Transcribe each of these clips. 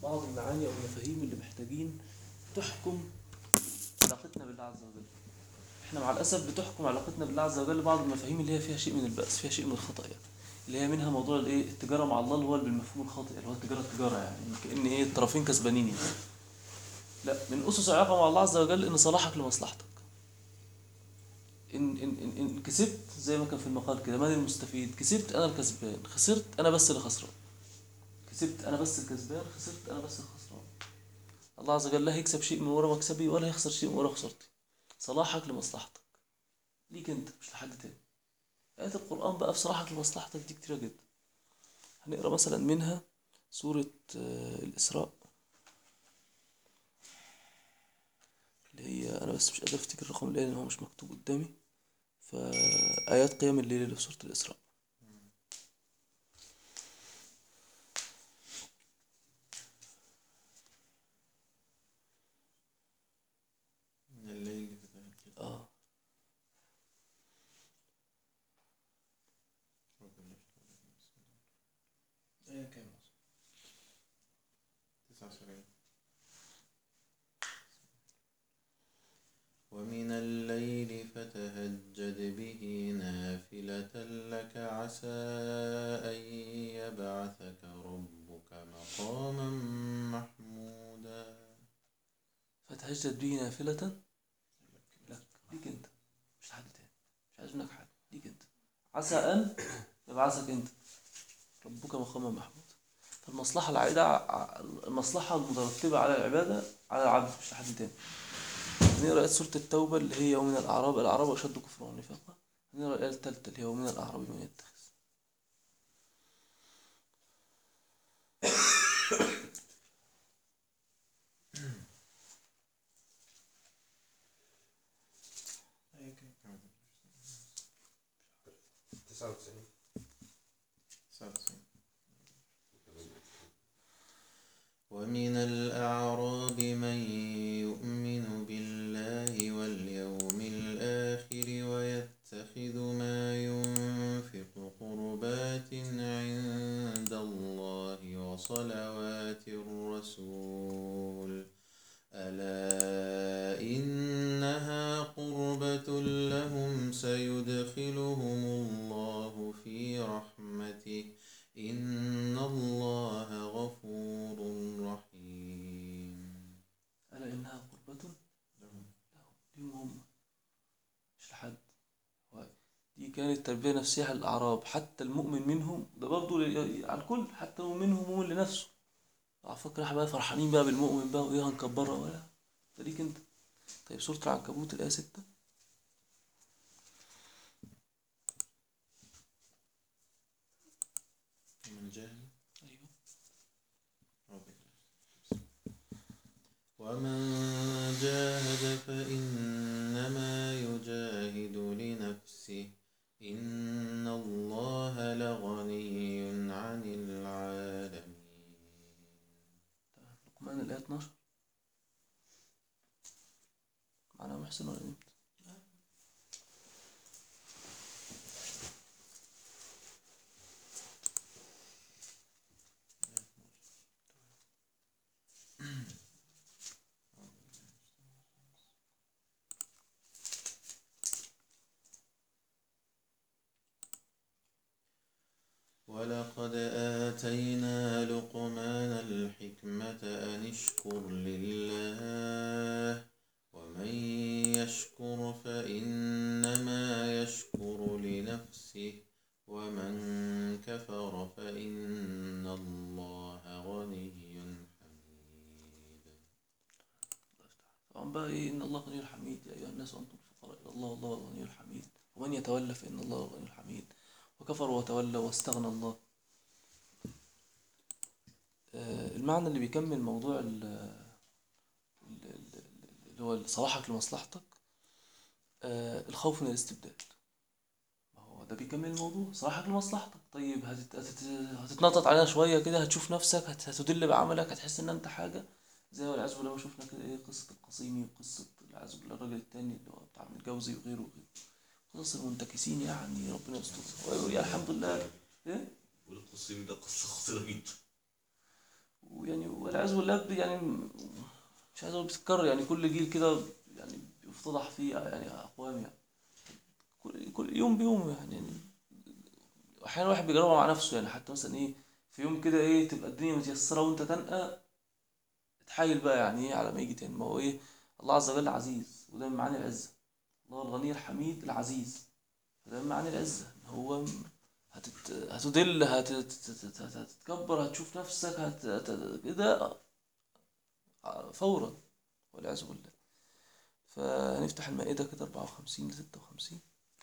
بعض المعاني او المفاهيم اللي محتاجين تحكم علاقتنا بالله عز وجل احنا مع الاسف بتحكم علاقتنا بالله عز وجل بعض المفاهيم اللي هي فيها شيء من البأس فيها شيء من الخطأ يعني اللي هي منها موضوع الايه التجاره مع الله اللي هو بالمفهوم الخاطئ اللي هو التجاره تجاره يعني كأن ايه الطرفين كسبانين يعني لا من اسس العلاقه مع الله عز وجل ان صلاحك لمصلحتك ان ان ان, إن كسبت زي ما كان في المقال كده من المستفيد كسبت انا الكسبان خسرت انا بس اللي خسران كسبت انا بس الكسبان خسرت انا بس الخسران الله عز وجل لا هيكسب شيء من ورا مكسبي ولا هيخسر شيء من ورا خسارتي صلاحك لمصلحتك ليك انت مش لحد تاني آيات القرآن بقى في صلاحك لمصلحتك دي كتيرة جدا هنقرا مثلا منها سورة آه، الإسراء اللي هي أنا بس مش قادر أفتكر الرقم الآن لأن هو مش مكتوب قدامي فآيات قيام الليل اللي في سورة الإسراء من الليل فتهجد آه ربنا يشفع لك بسم الله. آية كام 79 ومن الليل فتهجد به نافلة لك عسى أن يبعثك ربك مقاما محمودا فتهجد به نافلة لك ليك انت مش لحد تاني مش عايز منك حاجة ليك انت عسى أن يبعثك انت ربك مقاما محمود فالمصلحة العائدة ع- المصلحة المترتبة على العبادة على العبد مش لحد تاني نقرا آية سورة التوبة اللي هي ومن الأعراب الأعراب أشد كفرا ونفاقا نقرا الآية التالتة اللي هي ومن الأعراب من يتخذ تسعة وتسعين 99 ومن الأعراب من يؤمن بالله واليوم الآخر ويتخذ ما ينفق قربات عند الله وصلوات الرسول ألا إنها قربة لهم سيدخلهم الله في رحمته إن الله غفور رحيم ألا إنها قربة لهم ليهم هم مش لحد هو دي كانت تربية نفسية على الأعراب حتى المؤمن منهم ده برضه ل- على الكل حتى هو منهم مؤمن لنفسه على فكرة احنا بقى فرحانين بقى بالمؤمن بقى وإيه هنكبرها ولا ده ليك أنت طيب سورة العنكبوت الآية ستة ومن جاهل أيوه ومن جاهد فإنما يجاهد لنفسه إن الله لغني عن العالمين لقمان الآية 12 معنا محسن ولا نمت ولقد آتينا لقمان الحكمة أن اشكر لله ومن يشكر فإنما يشكر لنفسه ومن كفر فإن الله غني حميد طبعا بقى ايه ان الله غني حميد يا ايها الناس وانتم الفقراء الى الله والله الغني الحميد ومن يتولى فان الله الغني الحميد وكفر وتولى واستغنى الله آه، المعنى اللي بيكمل موضوع ال- ال- ال- اللي هو صلاحك لمصلحتك آه، الخوف من الاستبداد ما هو ده بيكمل الموضوع صلاحك لمصلحتك طيب هتت- هتت- هتتنطط علينا شوية كده هتشوف نفسك هت- هتدل بعملك هتحس ان انت حاجة زي والعياذ بالله ما شفنا كده ايه قصة القصيمي وقصة والعياذ بالله الراجل التاني اللي هو بتاع ابن الجوزي وغيره وغيره قصص المنتكسين يعني ربنا يستر ويقول الحمد لله ايه والقصيم ده قصة خطيرة جدا ويعني و- والعياذ بالله ب- يعني م- مش عايز اقول بتتكرر يعني كل جيل كده يعني بيفتضح فيه يعني اقوام يعني كل, كل يوم بيوم يعني, يعني احيانا الواحد بيجربها مع نفسه يعني حتى مثلا ايه في يوم كده ايه تبقى الدنيا متيسره وانت تنقى تحايل بقى يعني ايه على ما يجي تاني ما هو ايه الله عز وجل عزيز وده من معاني العزه الله الغني الحميد العزيز فده من معاني العزه إن هو م- هتت... هتدل هت... هت- هت- هت- هتتكبر هتشوف نفسك هت... هت... كده فورا والعياذ بالله فهنفتح المائدة كده 54 ل 56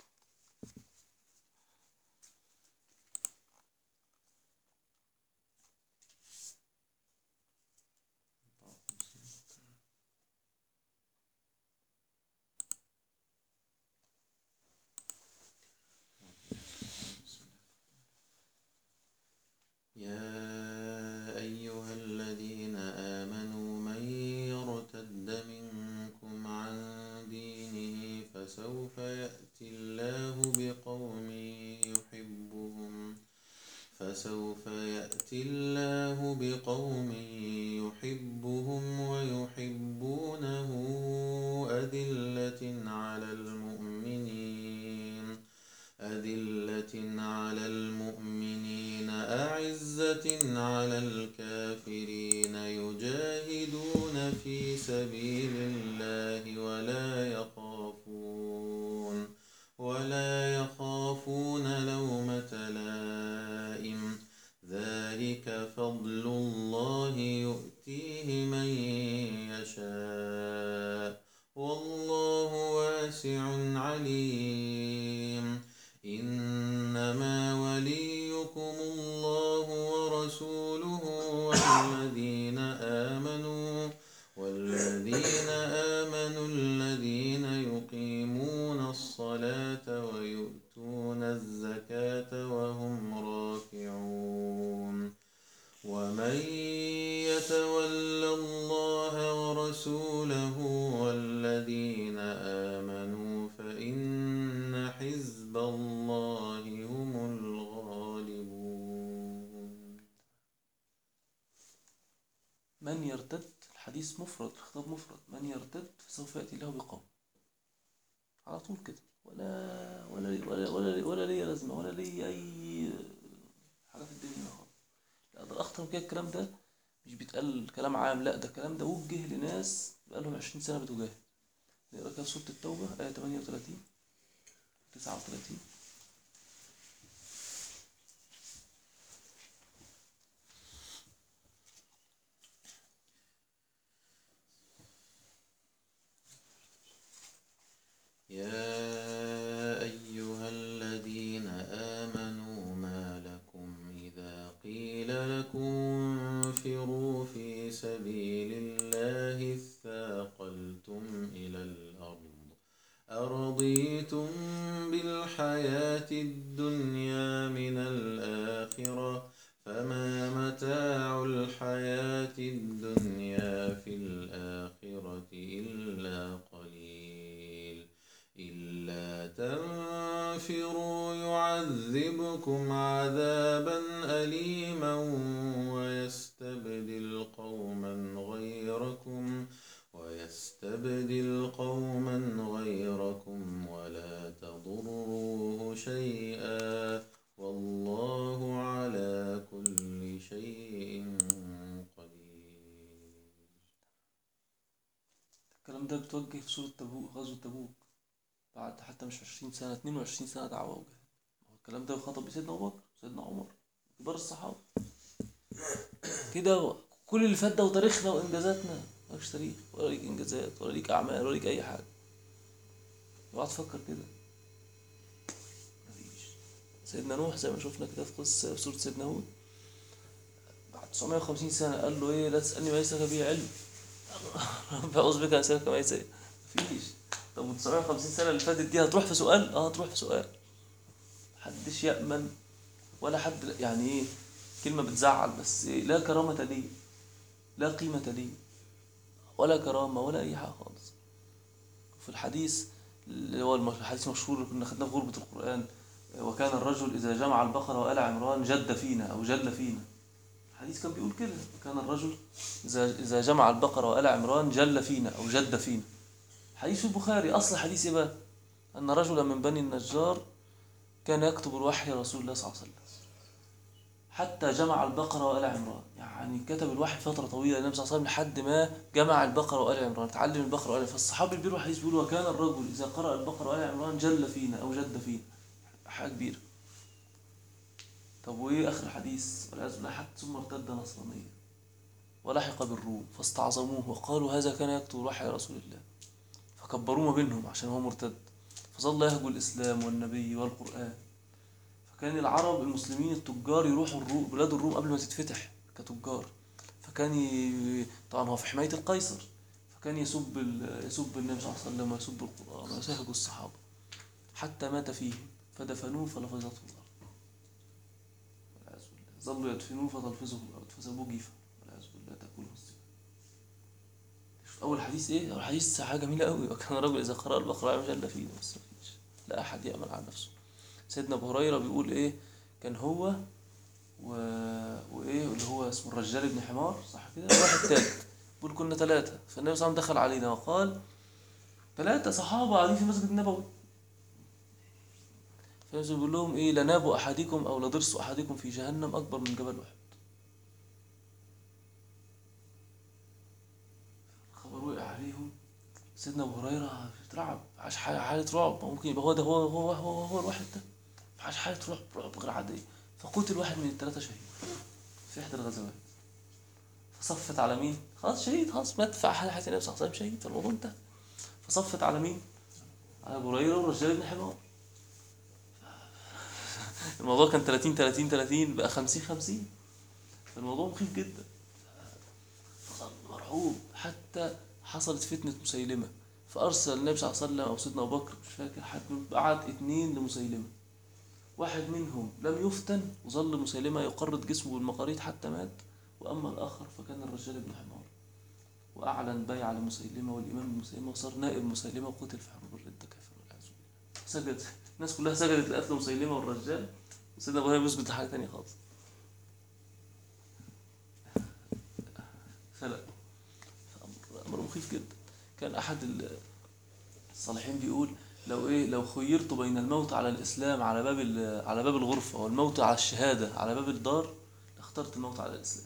يا أيها الذين آمنوا من يرتد منكم عن دينه فسوف يأتي الله بقوم يحبهم فسوف يأتي الله بقوم يحبهم ويحبونه أذلة على المؤمنين أذلة على المؤمنين أعزة على الكافرين يجاهدون في سبيل الله ولا يخافون ولا يخافون لومة لائم ذلك فضل الله يؤتيه من يشاء والله واسع عليم إنما وليكم الله ورسوله والذين آمنوا والذين آمنوا الذين يقيمون الصلاة ويؤتون الزكاة وهم راكعون ومن يتول الله ورسوله والذين آمنوا فإن حزب الله هم الغالبون من يرتد الحديث مفرد خطاب مفرد من يرتد فسوف يأتي الله بقوم على طول كده ولا ولا ولا ولا, ولا لي لازمة ولا لي أي حاجة في الدنيا خالص لا ده أخطر من كده الكلام ده مش بيتقال كلام عام لا ده الكلام ده وجه لناس بقالهم 20 سنة بتجاهد نقرا كده سورة التوبة آية 38 39 يا أيها الذين آمنوا ما لكم إذا قيل لكم انفروا في سبيل الله اثاقلتم إلى الأرض أرضيتم بالحياة الدنيا من الآخرة فما متاع الحياة الدنيا في الآخرة إلا قليل إلا تنفروا يعذبكم عذابا أليما ويستبدل قوما غيركم ويستبدل قوما غيركم ولا تضروه شيئا والله على كل شيء قدير الكلام ده بتوجه في سورة تبوك غزوة تبوك بعد حتى مش 20 سنة 22 سنة دعوة وجهاد هو الكلام ده يخاطب بسيدنا أبو بكر سيدنا عمر كبار الصحابة كده كل اللي فات ده وتاريخنا وإنجازاتنا مالكش تاريخ ولا ليك إنجازات ولا ليك أعمال ولا ليك أي حاجة اوعى تفكر كده مفيش سيدنا نوح زي ما شفنا كده في قصة في سورة سيدنا هود بعد 950 سنة قال له إيه لا تسألني ما ليس لك به علم فأعوذ بك أن أسألك ما ليس مفيش طب و 950 سنة اللي فاتت دي هتروح في سؤال؟ اه هتروح في سؤال محدش يأمن ولا حد يعني ايه كلمة بتزعل بس إيه لا كرامة لي لا قيمة لي ولا كرامة ولا أي حاجة خالص في الحديث اللي هو الم- الحديث المشهور اللي كنا خدناه في غربة القرآن وكان الرجل إذا جمع البقرة وآل عمران جد فينا أو جل فينا الحديث كان بيقول كده كان الرجل إذا إذا جمع البقرة وآل عمران جل فينا أو جد فينا حديث في البخاري أصل حديث إيه بقى أن رجلا من بني النجار كان يكتب الوحي لرسول الله صلى الله عليه وسلم حتى جمع البقرة وآل عمران يعني كتب الوحي فترة طويلة للنبي صلى الله عليه وسلم لحد ما جمع البقرة وآل عمران تعلم البقرة وآل عمران فالصحابي اللي بيروح حديث بيقول وكان الرجل إذا قرأ البقرة وآل عمران جل فينا أو جد فينا حاجة كبيرة طب وإيه آخر الحديث والعياذ بالله حتى ثم ارتد نصرانيا ولحق بالروم فاستعظموه وقالوا هذا كان يكتب الوحي لرسول الله فكبروه ما بينهم عشان هو مرتد فظل يهجو الإسلام والنبي والقرآن فكان العرب المسلمين التجار يروحوا الروم بلاد الروم قبل ما تتفتح كتجار فكان ي... طبعا هو في حماية القيصر فكان يسب ال... يسب النبي صلى الله عليه وسلم ويسب القرآن ويسهج الصحابة حتى مات فيهم فدفنوه فلفظته الأرض والعياذ بالله ظلوا يدفنوه فتلفظه الأرض فسابوه جيفا والعياذ بالله تأكله السنة شوف أول حديث إيه؟ أول حديث حاجة جميلة قوي وكان رجل إذا قرأ البقرة جل فيه بس مفيش لا أحد يأمن على نفسه سيدنا أبو هريرة بيقول إيه كان هو و... وإيه اللي هو اسمه الرجال بن حمار صح كده واحد تالت بيقول كنا ثلاثة فالنبي صلى الله عليه وسلم دخل علينا وقال ثلاثة صحابة قاعدين في مسجد النبوي فالنبي بيقول لهم إيه لناب أحدكم أو لضرس أحدكم في جهنم أكبر من جبل أحد الخبر وقع عليهم سيدنا أبو هريرة اترعب عاش ح- حالة رعب ممكن يبقى هو ده هو هو هو, هو الواحد ده عاش حالة رعب رعب غير عادية فقتل واحد من الثلاثة شهيد في إحدى الغزوات فصفت على مين؟ خلاص شهيد خلاص مات في حياة النبي صلى الله عليه وسلم شهيد فالموضوع انتهى فصفت على مين؟ على أبو هريرة والرجال بن حمار الموضوع كان 30 30 30 بقى 50 50 الموضوع مخيف جدا فصار مرعوب حتى حصلت فتنة مسيلمة فأرسل النبي صلى الله عليه وسلم أو سيدنا أبو بكر مش فاكر حد منهم، بعت اتنين لمسيلمة واحد منهم لم يفتن وظل مسيلمة يقرض جسمه بالمقاريض حتى مات وأما الآخر فكان الرجال بن حمار وأعلن بيع لمسيلمة والإمام مسيلمة وصار نائب مسيلمة وقتل في حرب الردة كافر والعياذ بالله سجد الناس كلها سجدت لقتل مسيلمة والرجال وسيدنا أبو هريرة بيثبت حاجة تانية خالص فلا أمر- أمر مخيف جدا كان أحد ال- الصالحين بيقول لو إيه لو خيرت بين الموت على الإسلام على باب ال- على باب الغرفة والموت على الشهادة على باب الدار لاخترت الموت على الإسلام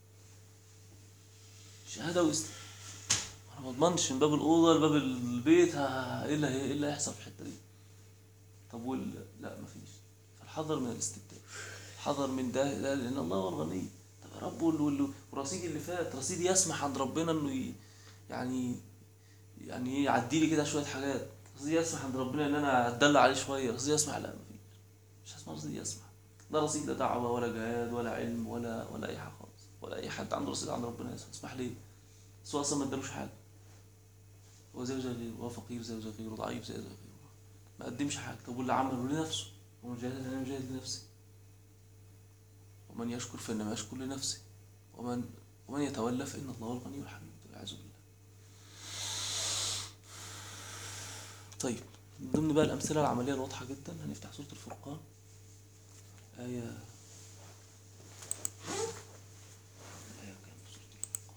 شهادة وإسلام أنا ما أضمنش من باب الأوضة لباب البيت ها- إيه اللي هي- إيه اللي هيحصل في الحتة دي طب وال لا مفيش فالحذر من الاستبدال الحذر من ده, ده لأن الله هو الغني طب يا رب وال- وال- ورصيدي اللي فات رصيدي يسمح عند ربنا إنه ي- يعني يعني ايه يعدي لي كده شويه حاجات رصيدي يسمح عند ربنا ان انا اتدلع عليه شويه رصيدي يسمح لا مفيش مش هسمع رصيدي يسمح لا رصيد لا دعوه ولا جهاد ولا علم ولا ولا اي حاجه خالص ولا اي حد عنده رصيد عند ربنا يسمح يسمح ليه بس هو اصلا ما ادالوش حاجه هو زيه زي غيره هو فقير زيه زي غيره ضعيف زيه زي غيره ما قدمش حاجه طب واللي عمله لنفسه ومن جاهد انا مجاهد لنفسي ومن يشكر فانما يشكر لنفسه ومن ومن يتولى فان الله هو الغني الحميد والعياذ بالله طيب من ضمن بقى الأمثلة العملية الواضحة جدا هنفتح سورة الفرقان آية آية كام في سورة الفرقان؟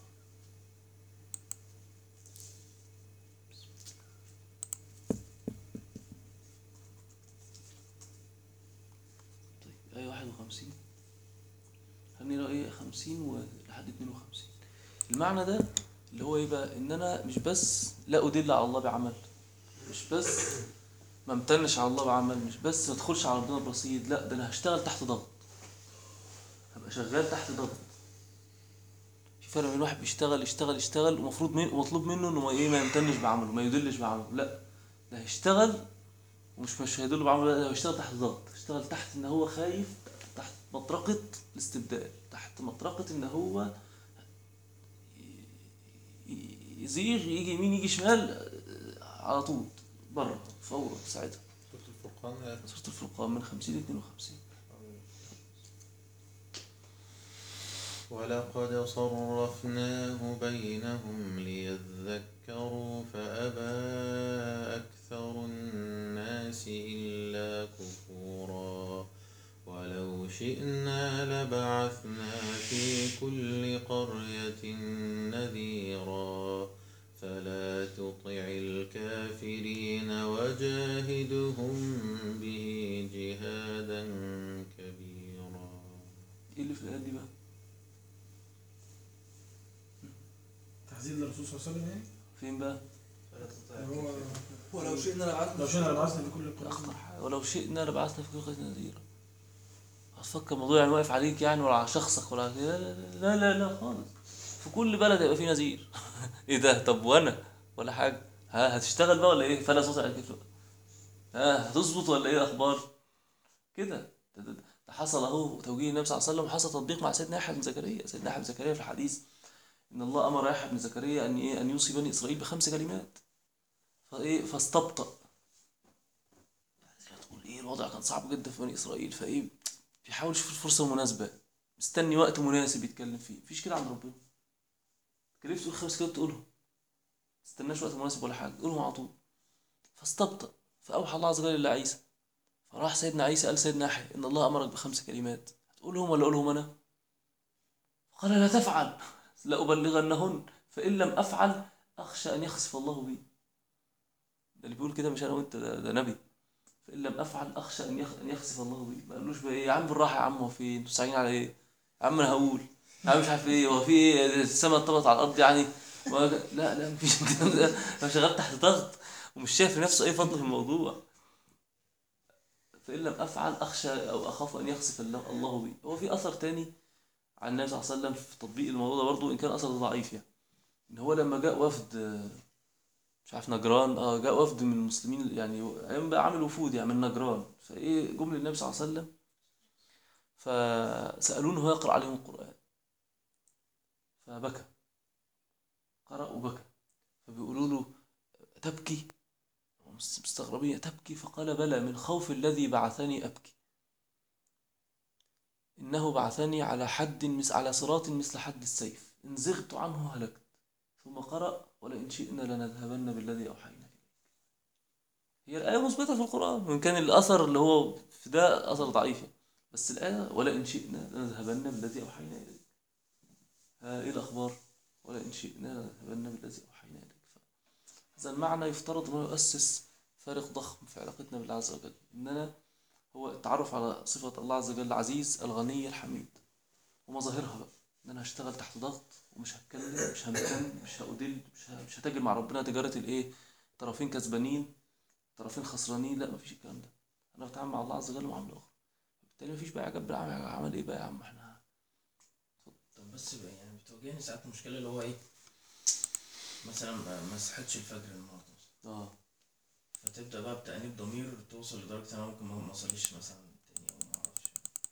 طيب آية واحد وخمسين هنقرا إيه خمسين ولحد اتنين وخمسين المعنى ده اللي هو إيه بقى إن أنا مش بس لا أدل على الله بعمل مش بس ما امتنش على الله بعمل مش بس ما ادخلش على ربنا برصيد لا ده انا هشتغل تحت ضغط هبقى شغال تحت ضغط في فرق بين واحد بيشتغل يشتغل يشتغل ومفروض من ومطلوب منه انه ما ايه ما يمتنش بعمله ما يدلش بعمله لا ده هيشتغل ومش مش هيدل بعمله لا ده هيشتغل تحت ضغط هيشتغل تحت ان هو خايف تحت مطرقة الاستبدال تحت مطرقة ان هو ي- يزيغ يجي يمين يجي شمال على طول بره فورا ساعتها سورة الفرقان آية سورة الفرقان من 50 ل 52 ولقد صرفناه بينهم ليذكروا فأبى أكثر الناس إلا كفورا ولو ولو شئنا لبعثنا في كل قرية نذيرا فلا تطع الكافرين وجاهدهم به جهادا كبيرا ايه اللي في الايات دي بقى تحذير للرسول صلى الله عليه وسلم يعني فين بقى اللي هو ولو شئنا لبعثنا لو شئنا لبعثنا لكل قرية اخطر حاجه ولو شئنا لبعثنا في كل قريه نذيرا هتفكر الموضوع يعني واقف عليك يعني ولا على شخصك ولا على لا لا لا لا, لا خالص في كل بلد هيبقى فيه نذير ايه ده طب وانا ولا حاجه ها هتشتغل بقى ولا ايه فلا صوت على كده ها هتظبط ولا ايه الاخبار كده ده, ده, ده حصل اهو توجيه النبي صلى الله عليه وسلم وحصل تطبيق مع سيدنا يحيى بن زكريا سيدنا يحيى بن زكريا في الحديث ان الله امر يحيى بن زكريا ان ايه ان يوصي بني اسرائيل بخمس كلمات فايه فاستبطأ يعني تقول ايه الوضع كان صعب جدا في بني اسرائيل فايه بيحاول يشوف الفرصه المناسبه مستني وقت مناسب يتكلم فيه مفيش كده عند ربنا كلمت تقول خمس كلمات تقولهم تستناش وقت مناسب ولا حاجه تقولهم على طول فاستبطأ فأوحى الله عز وجل إلى عيسى فراح سيدنا عيسى قال سيدنا يحيى إن الله أمرك بخمس كلمات هتقولهم ولا أقولهم أنا؟ قال لا تفعل لأبلغنهن فإن لم أفعل أخشى أن يخسف الله بي ده اللي بيقول كده مش أنا وأنت ده, ده نبي فإن لم أفعل أخشى أن يخ- أن يخسف الله بي ما قالوش بقى إيه يا عم بالراحة يا عم هو في إيه؟ أنتوا ساعين على إيه؟ يا عم أنا هقول يا عم مش عارف إيه هو في إيه السما اتطبقت على الأرض يعني و- لا لا مفيش الكلام ده أنا شغال تحت ضغط ومش شايف لنفسه أي فضل في الموضوع فإن لم أفعل أخشى أو أخاف أن يخسف الله الله بي هو في أثر تاني عن النبي صلى الله عليه وسلم في تطبيق الموضوع ده برضه إن كان أثر ضعيف يعني إن هو لما جاء وفد آه، مش عارف نجران اه جاء وفد من المسلمين يعني ايام بقى عامل وفود يعني من نجران فايه جم للنبي صلى الله عليه وسلم فسالوه هو يقرا عليهم القران فبكى قرأ وبكى فبيقولوا له تبكي مستغربين تبكي فقال بلى من خوف الذي بعثني أبكي إنه بعثني على حد مس على صراط مثل حد السيف إن زغت عنه هلكت ثم قرأ ولئن شئنا لنذهبن بالذي أوحينا إليك هي الآية مثبتة في القرآن وإن كان الأثر اللي هو في ده أثر ضعيف يعني. بس الآية ولئن شئنا لنذهبن بالذي أوحينا إليك ها إيه الأخبار ولئن شئنا لنذهبن بالذي أوحينا إليك هذا المعنى يفترض أنه يؤسس فارق ضخم في علاقتنا بالله عز وجل إننا هو التعرف على صفة الله عز وجل العزيز الغني الحميد ومظاهرها بقى إن أنا هشتغل تحت ضغط ومش هتكلم مش همتن مش هأدل مش ه- مش هتاجر مع ربنا تجارة الإيه طرفين كسبانين طرفين خسرانين لا مفيش الكلام ده أنا بتعامل مع الله عز وجل معاملة أخرى بالتالي مفيش بقى عجب بالعمل عمل إيه بقى يا عم إحنا طب بس بقى يعني بتواجهني ساعات مشكلة اللي هو ايه مثلا ما ما صحيتش الفجر النهارده مثلا آه فتبدأ بقى بتأنيب ضمير توصل لدرجة إن أنا ممكن ما ما أصليش مثلا تاني يوم ما أعرفش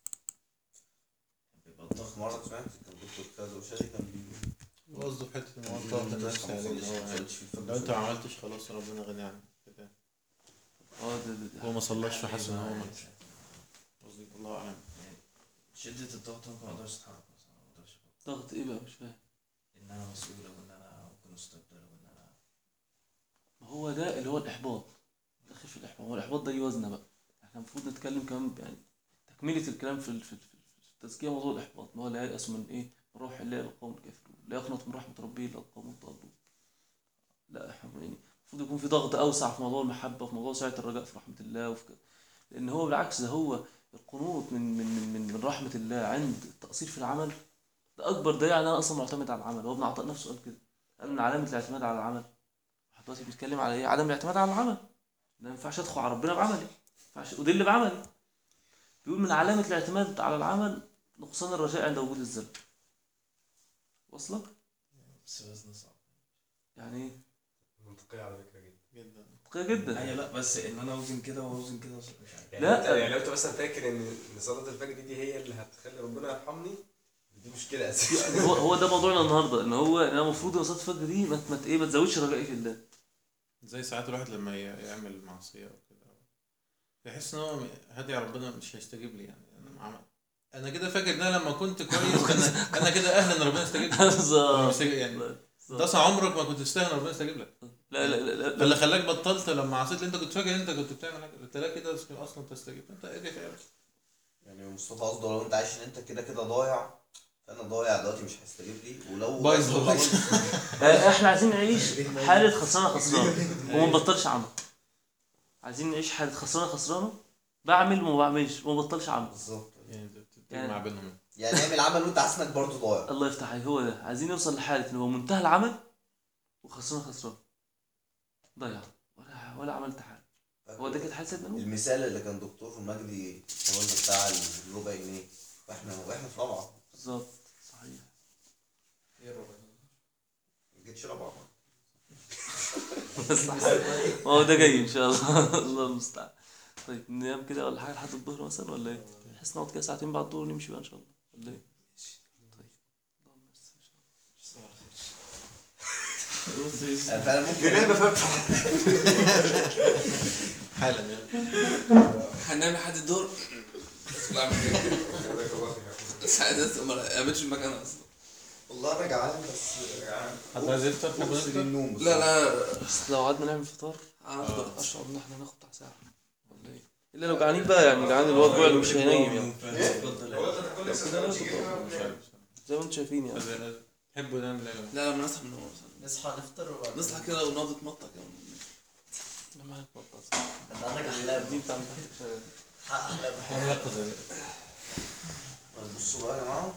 بيبقى الضغط مرة سمعت كان دكتور خالد وشادي كان بيقول قصده في حته ان هو ضغط النفس يعني ان هو لو انت ما عملتش خلاص ربنا غني عنك كده آه ده ده, ده. هو ما صلاش فحس ان هو مات قصدي الله اعلم شدة الضغط ممكن ما أقدرش أتحرك مثلا ما أقدرش ضغط إيه بقى مش فاهم إن أنا مسؤول أو إن أنا ممكن أستبدل أو إن أنا ما هو ده اللي هو الإحباط داخل في الإحباط هو الإحباط ده يوزن بقى احنا المفروض نتكلم كمان يعني تكملة الكلام في ال- في ال- في التزكية موضوع الإحباط ما هو لا ييأس من إيه من روح الله إلا القوم الكافرون لا يقنط من رحمة ربه إلا القوم الضالون لا احنا يعني المفروض يكون في ضغط أوسع في موضوع المحبة وفي موضوع سعة الرجاء في رحمة الله وفي كده. لأن هو بالعكس ده هو القنوط من من من من, من رحمة الله عند التقصير في العمل ده أكبر دليل على إن أنا أصلا معتمد على العمل هو ابن عطاء نفسه قال كده قال من علامة الاعتماد على العمل واحد دلوقتي بيتكلم على ايه عدم الاعتماد على العمل ما ينفعش ادخل على ربنا بعملي ما ينفعش ادل بعملي بيقول من علامة الاعتماد على العمل نقصان الرجاء عند وجود الذنب وصلك بس وزن صعب يعني ايه منطقية على فكرة جدا جدا منطقية جدا أيوة لا بس إن أنا أوزن كده وأوزن كده مش عارف يعني لا. انت يعني لو انت مثلا فاكر ان ان صلاة الفجر دي, دي هي اللي هتخلي ربنا يرحمني دي مشكلة اساسا هو هو ده موضوعنا النهارده ان هو ان انا المفروض ان صلاه الفجر دي ما ما ايه ما تزودش رجائي في الله زي ساعات الواحد لما ي- يعمل معصيه او كده يحس ان هو هادي على ربنا مش هيستجيب لي يعني انا ما عمل انا كده فاكر ان انا لما كنت كويس انا انا كده اهلا ان ربنا يستجيب لي هو مش بالظبط يستجيب- يعني انت بالظبط. اصلا عمرك ما كنت تستاهل ان ربنا يستجيب لك لا لا لا لا, فاللي لا. خلاك بطلت لما عصيت اللي انت كنت فاكر ان انت كنت بتعمل حاجه قلت لا كده اصلا تستجيب انت ايه في قلبك يعني مصطفى قصده لو انت عايش ان انت كده كده ضايع فانا ضايع دلوقتي مش هيستجيب لي ولو بايظ لو والله. عملت- آه، احنا عايزين نعيش حالة خسرانة خسرانة وما نبطلش عمل عايزين نعيش حالة خسرانة خسرانة بعمل وما بعملش وما بطلش عمل بالظبط يعني تجمع بينهم يعني اعمل عمل وانت حاسس انك برضه ضايع الله يفتح عليك هو ده عايزين نوصل لحالة ان هو منتهى العمل وخسران خسران ضيع ولا ولا عملت حاجة هو ده كانت حالة سيدنا نوح المثال اللي كان دكتور مجدي قلنا بتاع الربع جنيه واحنا واحنا في رابعه بالظبط صحيح ما جيتش رابعه بس ما هو ده جاي ان شاء الله الله المستعان طيب ننام كده ولا حاجه لحد الظهر مثلا ولا ايه؟ بحيث نقعد كده ساعتين بعد الظهر نمشي بقى ان شاء الله ولا ايه؟ طيب اللهم يستر إن شاء الله. انا فعلا ممكن حالا يعني هننام لحد الدور لا مش كده. جزاك الله خير ساعتها ما قابلتش المكان اصلا والله انا جعان بس جعان حد عايز يفطر تحب بص نفطر؟ النوم لا لا بس لو قعدنا نعمل فطار هنفضل اشعر ان احنا ناخد بتاع ساعه ولا ايه؟ الا لو جعانين بقى يعني جعان اللي هو الجوع اللي مش هينيم يعني زي ما انتم شايفين يعني تحبوا نعمل ايه؟ لا لا ما نصحى من النوم مثلا نصحى نفطر وبعد نصحى كده ونقعد نتمطى كده انا معاك بطاطس انت عندك احلام دي بتاع تحت شغال. احلام هنركز يعني. بصوا بقى يا جماعه